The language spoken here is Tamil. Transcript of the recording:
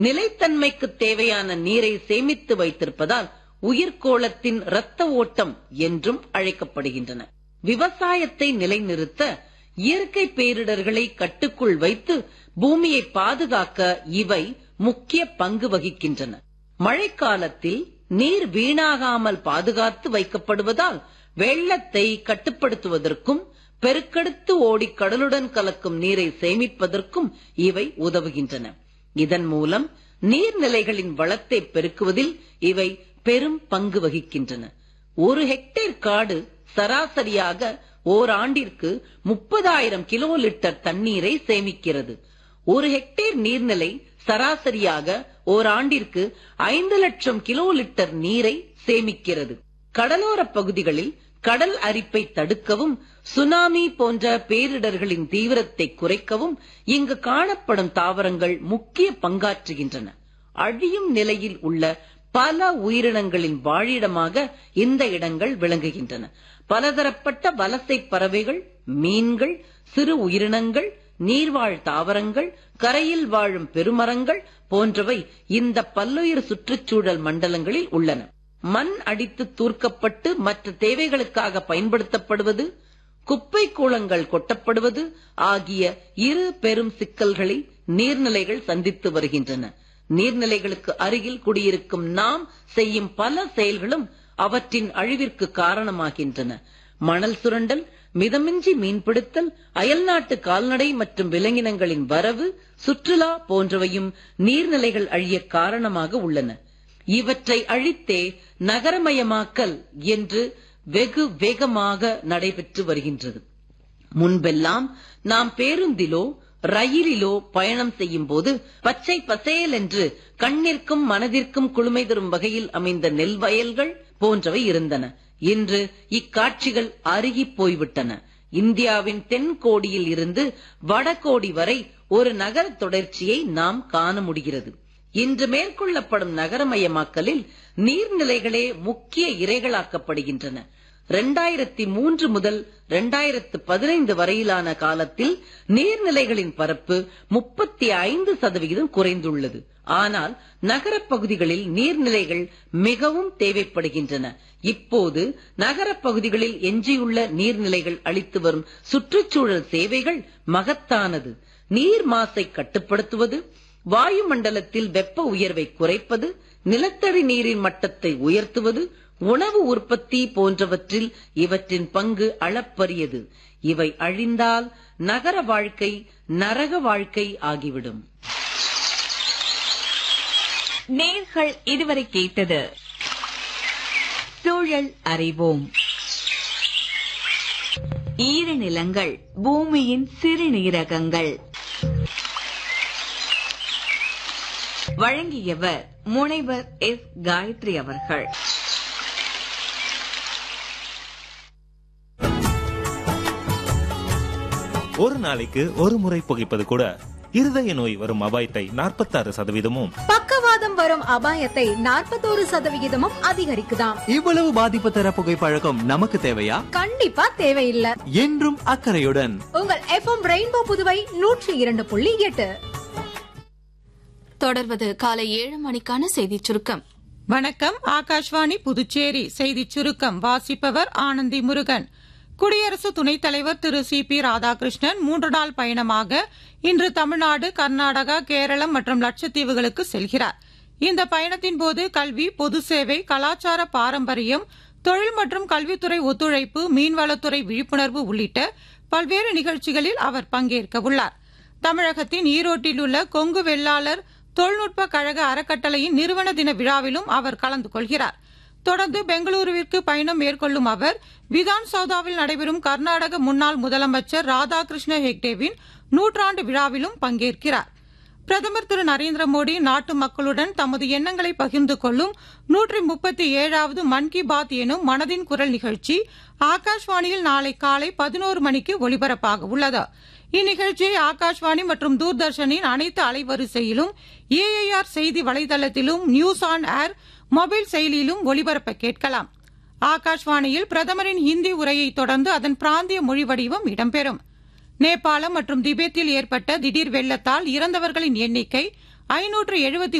நிலைத்தன்மைக்கு தேவையான நீரை சேமித்து வைத்திருப்பதால் உயிர்கோளத்தின் இரத்த ஓட்டம் என்றும் அழைக்கப்படுகின்றன விவசாயத்தை நிலைநிறுத்த இயற்கை பேரிடர்களை கட்டுக்குள் வைத்து பூமியை பாதுகாக்க இவை முக்கிய பங்கு வகிக்கின்றன மழைக்காலத்தில் நீர் வீணாகாமல் பாதுகாத்து வைக்கப்படுவதால் வெள்ளத்தை கட்டுப்படுத்துவதற்கும் பெருக்கெடுத்து ஓடி கடலுடன் கலக்கும் நீரை சேமிப்பதற்கும் இவை உதவுகின்றன இதன் மூலம் நீர்நிலைகளின் வளத்தை பெருக்குவதில் இவை பெரும் பங்கு வகிக்கின்றன ஒரு ஹெக்டேர் காடு சராசரியாக ஓராண்டிற்கு முப்பதாயிரம் கிலோ லிட்டர் தண்ணீரை சேமிக்கிறது ஒரு ஹெக்டேர் நீர்நிலை சராசரியாக ஓராண்டிற்கு ஐந்து லட்சம் கிலோ லிட்டர் நீரை சேமிக்கிறது கடலோர பகுதிகளில் கடல் அரிப்பை தடுக்கவும் சுனாமி போன்ற பேரிடர்களின் தீவிரத்தை குறைக்கவும் இங்கு காணப்படும் தாவரங்கள் முக்கிய பங்காற்றுகின்றன அழியும் நிலையில் உள்ள பல உயிரினங்களின் வாழிடமாக இந்த இடங்கள் விளங்குகின்றன பலதரப்பட்ட வலசை பறவைகள் மீன்கள் சிறு உயிரினங்கள் நீர்வாழ் தாவரங்கள் கரையில் வாழும் பெருமரங்கள் போன்றவை இந்த பல்லுயிர் சுற்றுச்சூழல் மண்டலங்களில் உள்ளன மண் அடித்து தூர்க்கப்பட்டு மற்ற தேவைகளுக்காக பயன்படுத்தப்படுவது குப்பை கூளங்கள் கொட்டப்படுவது ஆகிய இரு பெரும் சிக்கல்களை நீர்நிலைகள் சந்தித்து வருகின்றன நீர்நிலைகளுக்கு அருகில் குடியிருக்கும் நாம் செய்யும் பல செயல்களும் அவற்றின் அழிவிற்கு காரணமாகின்றன மணல் சுரண்டல் மிதமின்றி மீன்பிடித்தல் அயல்நாட்டு கால்நடை மற்றும் விலங்கினங்களின் வரவு சுற்றுலா போன்றவையும் நீர்நிலைகள் அழிய காரணமாக உள்ளன இவற்றை அழித்தே நகரமயமாக்கல் என்று வெகு வேகமாக நடைபெற்று வருகின்றது முன்பெல்லாம் நாம் பேருந்திலோ ரயிலிலோ பயணம் செய்யும் போது பச்சை பசேல் என்று கண்ணிற்கும் மனதிற்கும் குளுமை தரும் வகையில் அமைந்த நெல் வயல்கள் போன்றவை இருந்தன இன்று இக்காட்சிகள் அருகி போய்விட்டன இந்தியாவின் தென் கோடியில் இருந்து வடகோடி வரை ஒரு நகர தொடர்ச்சியை நாம் காண முடிகிறது இன்று மேற்கொள்ளப்படும் நகரமயமாக்கலில் நீர்நிலைகளே முக்கிய இரைகளாக்கப்படுகின்றன இரண்டாயிரத்தி மூன்று முதல் இரண்டாயிரத்து பதினைந்து வரையிலான காலத்தில் நீர்நிலைகளின் பரப்பு முப்பத்தி ஐந்து சதவிகிதம் குறைந்துள்ளது ஆனால் நகரப் பகுதிகளில் நீர்நிலைகள் மிகவும் தேவைப்படுகின்றன இப்போது நகரப் பகுதிகளில் எஞ்சியுள்ள நீர்நிலைகள் அளித்து வரும் சுற்றுச்சூழல் சேவைகள் மகத்தானது நீர் மாசை கட்டுப்படுத்துவது வாயுமண்டலத்தில் வெப்ப உயர்வை குறைப்பது நிலத்தடி நீரின் மட்டத்தை உயர்த்துவது உணவு உற்பத்தி போன்றவற்றில் இவற்றின் பங்கு அளப்பரியது இவை அழிந்தால் நகர வாழ்க்கை நரக வாழ்க்கை ஆகிவிடும் நேர்கள் இதுவரை கேட்டது சூழல் அறிவோம் ஈரநிலங்கள் பூமியின் சிறுநீரகங்கள் வழங்கியவர் முனைவர் எஸ் காயத்ரி அவர்கள் ஒரு நாளைக்கு ஒரு முறை புகைப்பது கூட இருதய நோய் வரும் அபாயத்தை நாற்பத்தாறு சதவீதமும் பக்கவாதம் வரும் அபாயத்தை நாற்பத்தோரு சதவிகிதமும் அதிகரிக்குதாம் இவ்வளவு பாதிப்பு தர புகைப்பழக்கம் நமக்கு தேவையா கண்டிப்பா தேவையில்ல என்றும் அக்கறையுடன் உங்கள் எஃப்எம் ரெயின்போ புதுவை நூற்றி இரண்டு புள்ளி எட்டு தொடர்வது காலை ஏழு மணிக்கான செய்திச் சுருக்கம் வணக்கம் ஆகாஷ்வாணி புதுச்சேரி செய்திச் சுருக்கம் வாசிப்பவர் ஆனந்தி முருகன் குடியரசு துணைத் தலைவர் திரு சி பி ராதாகிருஷ்ணன் மூன்று நாள் பயணமாக இன்று தமிழ்நாடு கர்நாடகா கேரளம் மற்றும் லட்சத்தீவுகளுக்கு செல்கிறார் இந்த பயணத்தின் போது கல்வி பொது சேவை கலாச்சார பாரம்பரியம் தொழில் மற்றும் கல்வித்துறை ஒத்துழைப்பு மீன்வளத்துறை விழிப்புணர்வு உள்ளிட்ட பல்வேறு நிகழ்ச்சிகளில் அவர் பங்கேற்க உள்ளார் தமிழகத்தின் ஈரோட்டில் உள்ள கொங்கு வெள்ளாளர் தொழில்நுட்ப கழக அறக்கட்டளையின் நிறுவன தின விழாவிலும் அவர் கலந்து கொள்கிறார் தொடர்ந்து பெங்களூருவிற்கு பயணம் மேற்கொள்ளும் அவர் விதான் சௌதாவில் நடைபெறும் கர்நாடக முன்னாள் முதலமைச்சர் ராதாகிருஷ்ண ஹெக்டேவின் நூற்றாண்டு விழாவிலும் பங்கேற்கிறார் பிரதமர் திரு நரேந்திர மோடி நாட்டு மக்களுடன் தமது எண்ணங்களை பகிர்ந்து கொள்ளும் நூற்றி முப்பத்தி ஏழாவது மன் கி பாத் எனும் மனதின் குரல் நிகழ்ச்சி ஆகாஷ்வாணியில் நாளை காலை பதினோரு மணிக்கு ஒலிபரப்பாக உள்ளது இந்நிகழ்ச்சியை ஆகாஷ்வாணி மற்றும் தூர்தர்ஷனின் அனைத்து அலைவரிசையிலும் ஏஐஆர் செய்தி வலைதளத்திலும் நியூஸ் ஆன் ஏர் மொபைல் செயலியிலும் ஒலிபரப்ப கேட்கலாம் ஆகாஷ்வாணியில் பிரதமரின் ஹிந்தி உரையை தொடர்ந்து அதன் பிராந்திய மொழி வடிவம் இடம்பெறும் நேபாளம் மற்றும் திபெத்தில் ஏற்பட்ட திடீர் வெள்ளத்தால் இறந்தவர்களின் எண்ணிக்கை ஐநூற்று எழுபத்தி